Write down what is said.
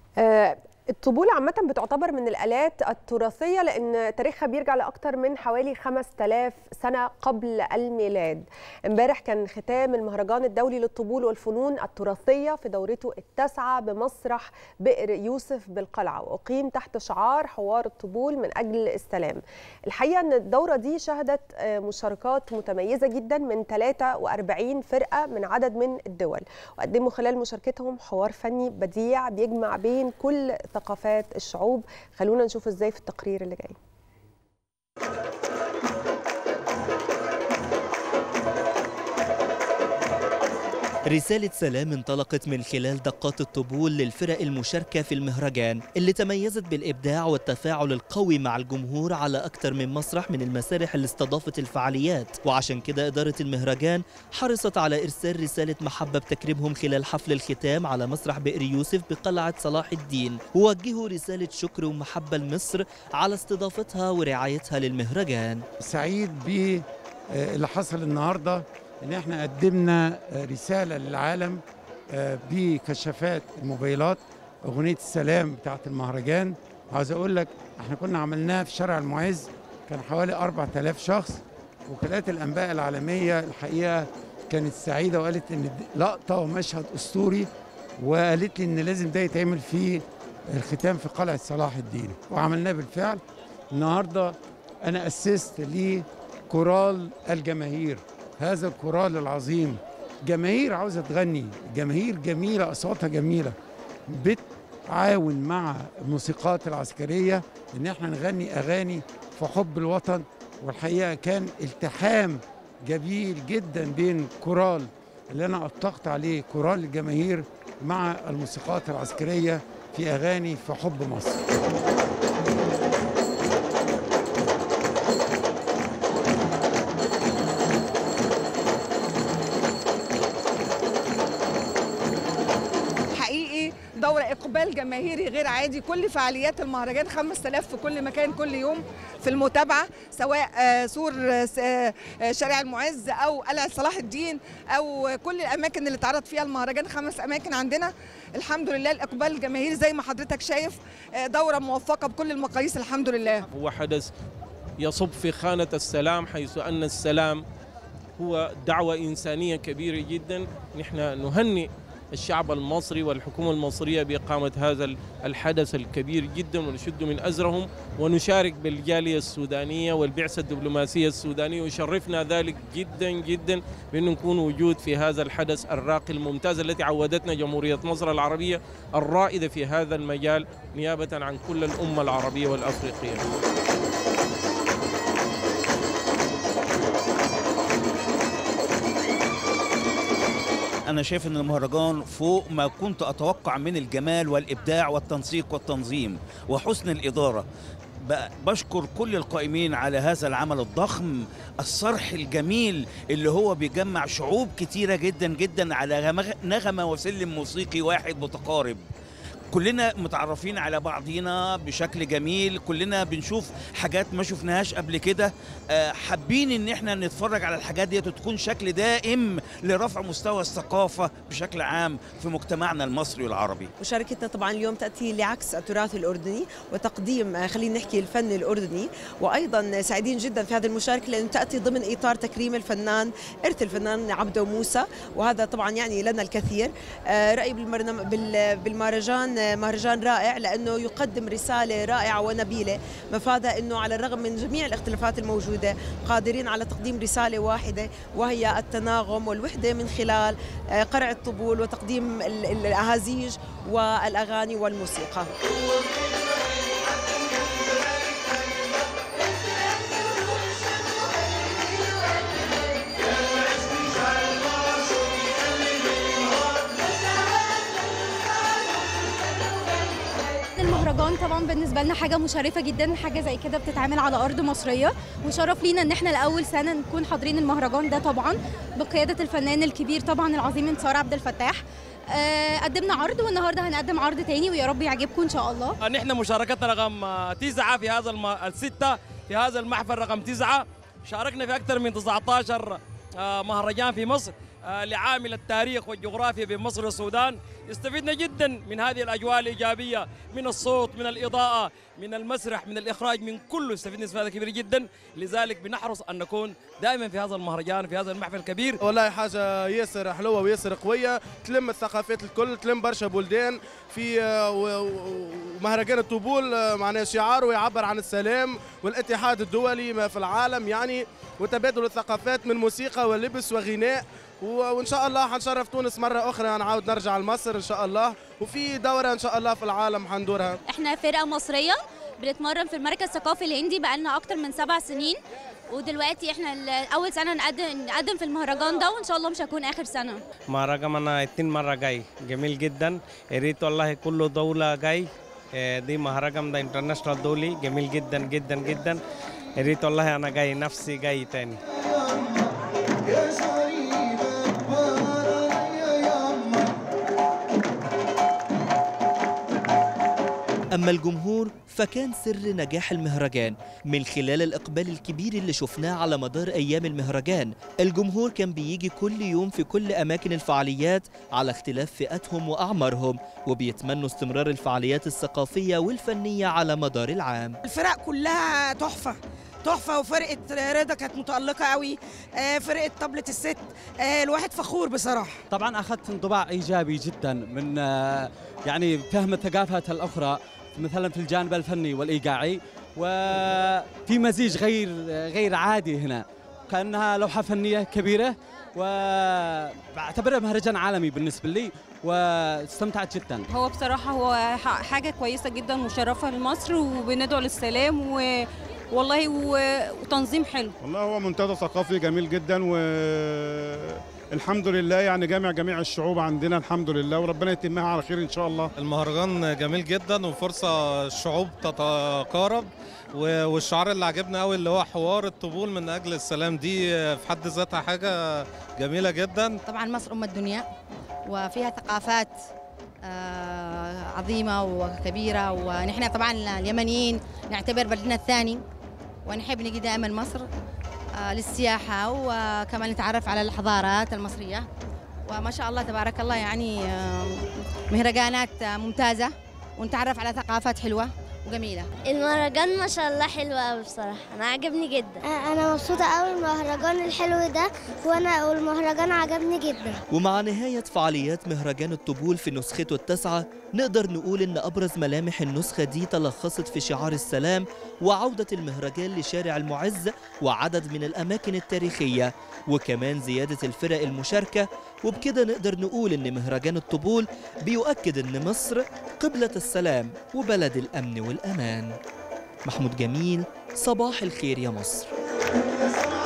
آه، الطبول عامة بتعتبر من الآلات التراثية لأن تاريخها بيرجع لأكثر من حوالي 5000 سنة قبل الميلاد امبارح كان ختام المهرجان الدولي للطبول والفنون التراثية في دورته التاسعة بمسرح بئر يوسف بالقلعة وأقيم تحت شعار حوار الطبول من أجل السلام الحقيقة أن الدورة دي شهدت آه، مشاركات متميزة جدا من 43 فرقة من عدد من الدول وقدموا خلال مشاركتهم حوار فني بديع بيجمع بين كل ثقافات الشعوب خلونا نشوف ازاي في التقرير اللي جاي رسالة سلام انطلقت من خلال دقات الطبول للفرق المشاركة في المهرجان اللي تميزت بالإبداع والتفاعل القوي مع الجمهور على أكثر من مسرح من المسارح اللي استضافت الفعاليات وعشان كده إدارة المهرجان حرصت على إرسال رسالة محبة بتكريمهم خلال حفل الختام على مسرح بئر يوسف بقلعة صلاح الدين ووجهوا رسالة شكر ومحبة لمصر على استضافتها ورعايتها للمهرجان سعيد باللي حصل النهارده ان احنا قدمنا رساله للعالم بكشافات الموبايلات اغنيه السلام بتاعه المهرجان عاوز اقول لك احنا كنا عملناها في شارع المعز كان حوالي 4000 شخص وكالات الانباء العالميه الحقيقه كانت سعيده وقالت ان لقطه ومشهد اسطوري وقالت لي ان لازم ده يتعمل في الختام في قلعه صلاح الدين وعملناه بالفعل النهارده انا اسست لكورال الجماهير هذا الكورال العظيم جماهير عاوزه تغني جماهير جميله اصواتها جميله بتعاون مع الموسيقات العسكريه ان احنا نغني اغاني في حب الوطن والحقيقه كان التحام جميل جدا بين كورال اللي انا اطلقت عليه كورال الجماهير مع الموسيقات العسكريه في اغاني في حب مصر حقيقي دورة إقبال جماهيري غير عادي كل فعاليات المهرجان 5000 في كل مكان كل يوم في المتابعة سواء آه، سور آه، س- آه، آه، شارع المعز أو قلعة صلاح الدين أو كل الأماكن اللي اتعرض فيها المهرجان خمس أماكن عندنا الحمد لله الإقبال الجماهيري زي ما حضرتك شايف آه، دورة موفقة بكل المقاييس الحمد لله هو حدث يصب في خانة السلام حيث أن السلام هو دعوة إنسانية كبيرة جدا نحن نهنئ الشعب المصري والحكومة المصرية بإقامة هذا الحدث الكبير جدا ونشد من أزرهم ونشارك بالجالية السودانية والبعثة الدبلوماسية السودانية ويشرفنا ذلك جدا جدا بأن نكون وجود في هذا الحدث الراقي الممتاز التي عودتنا جمهورية مصر العربية الرائدة في هذا المجال نيابة عن كل الأمة العربية والأفريقية أنا شايف إن المهرجان فوق ما كنت أتوقع من الجمال والإبداع والتنسيق والتنظيم وحسن الإدارة ب- بشكر كل القائمين على هذا العمل الضخم الصرح الجميل اللي هو بيجمع شعوب كتيرة جدا جدا على غم- نغمة وسلم موسيقي واحد متقارب كلنا متعرفين على بعضينا بشكل جميل كلنا بنشوف حاجات ما شفناهاش قبل كده آه، حابين ان احنا نتفرج على الحاجات دي وتكون شكل دائم لرفع مستوى الثقافة بشكل عام في مجتمعنا المصري والعربي مشاركتنا طبعا اليوم تأتي لعكس التراث الأردني وتقديم آه، خلينا نحكي الفن الأردني وأيضا سعيدين جدا في هذه المشاركة لأنه تأتي ضمن إطار تكريم الفنان إرث الفنان عبده موسى وهذا طبعا يعني لنا الكثير آه، رأيي بالمرنم- بال- بالمهرجان آه، مهرجان رائع لأنه يقدم رسالة رائعة ونبيلة مفادها أنه على الرغم من جميع الاختلافات الموجودة قادرين على تقديم رسالة واحدة وهي التناغم والوحدة من خلال آه، قرع الطبول وتقديم ال- ال- الأهازيج والأغاني والموسيقى المهرجان طبعا بالنسبه لنا حاجه مشرفه جدا حاجه زي كده بتتعمل على ارض مصريه وشرف لينا ان احنا لاول سنه نكون حاضرين المهرجان ده طبعا بقياده الفنان الكبير طبعا العظيم انتصار عبد الفتاح آه، قدمنا عرض والنهارده هنقدم عرض تاني ويا رب يعجبكم ان شاء الله نحن مشاركتنا رقم تسعة في هذا الم... الستة في هذا المحفل رقم تسعة شاركنا في أكثر من 19 آه، مهرجان في مصر آه، لعامل التاريخ والجغرافيا بمصر والسودان استفدنا جدا من هذه الاجواء الايجابيه من الصوت من الاضاءه من المسرح من الاخراج من كله استفدنا استفاده كبيره جدا لذلك بنحرص ان نكون دائما في هذا المهرجان في هذا المحفل الكبير والله حاجة ياسر حلوة وياسر قوية تلم الثقافات الكل تلم برشا بلدان في آه، و- و- ومهرجان الطبول آه، معناه شعاره يعبر عن السلام والاتحاد الدولي ما في العالم يعني وتبادل الثقافات من موسيقى ولبس وغناء و- وان شاء الله حنشرف تونس مرة أخرى نعاود نرجع لمصر ان شاء الله وفي دورة ان شاء الله في العالم حندورها احنا فرقه مصريه بنتمرن في المركز الثقافي الهندي بقالنا اكتر من سبع سنين ودلوقتي احنا ال- اول سنه نقدم نقدم في المهرجان ده وان شاء الله مش هكون اخر سنه مهرجان انا اتنين مرة جاي جميل جدا يا ريت والله كل دولة جاي آه، دي مهرجان ده انترناشونال دولي جميل جدا جدا جدا يا ريت والله انا جاي نفسي جاي تاني أما الجمهور فكان سر نجاح المهرجان من خلال الإقبال الكبير اللي شفناه على مدار أيام المهرجان الجمهور كان بيجي كل يوم في كل أماكن الفعاليات على اختلاف فئاتهم وأعمارهم وبيتمنوا استمرار الفعاليات الثقافية والفنية على مدار العام الفرق كلها تحفه تحفه وفرقه رضا كانت متالقه قوي آه، فرقه طبله الست آه، الواحد فخور بصراحه طبعا اخذت انطباع ايجابي جدا من آه، يعني فهم الثقافات الاخرى مثلا في الجانب الفني والايقاعي وفي مزيج غير غير عادي هنا كانها لوحه فنيه كبيره واعتبرها مهرجان عالمي بالنسبه لي واستمتعت جدا هو بصراحة هو ح- حاجة كويسة جدا مشرفة لمصر وبندعو للسلام و... والله و... وتنظيم حلو والله هو منتدى ثقافي جميل جدا والحمد لله يعني جامع جميع الشعوب عندنا الحمد لله وربنا يتمها على خير ان شاء الله المهرجان جميل جدا وفرصة الشعوب تتقارب و- والشعار اللي عجبنا قوي اللي هو حوار الطبول من أجل السلام دي في حد ذاتها حاجة جميلة جدا طبعا مصر أم الدنيا وفيها ثقافات آه، عظيمة وكبيرة ونحن طبعا اليمنيين نعتبر بلدنا الثاني ونحب نجي دائما مصر آه، للسياحة وكمان نتعرف على الحضارات المصرية وما شاء الله تبارك الله يعني آه، مهرجانات آه، ممتازة ونتعرف على ثقافات حلوة وجميلة المهرجان ما شاء الله حلو قوي بصراحة أنا عجبني جدا أنا مبسوطة قوي المهرجان الحلو ده وأنا والمهرجان عجبني جدا ومع نهاية فعاليات مهرجان الطبول في نسخته التاسعة نقدر نقول إن أبرز ملامح النسخة دي تلخصت في شعار السلام وعودة المهرجان لشارع المعز وعدد من الأماكن التاريخية وكمان زيادة الفرق المشاركة وبكده نقدر نقول إن مهرجان الطبول بيؤكد إن مصر قبلة السلام وبلد الأمن والأمان محمود جميل صباح الخير يا مصر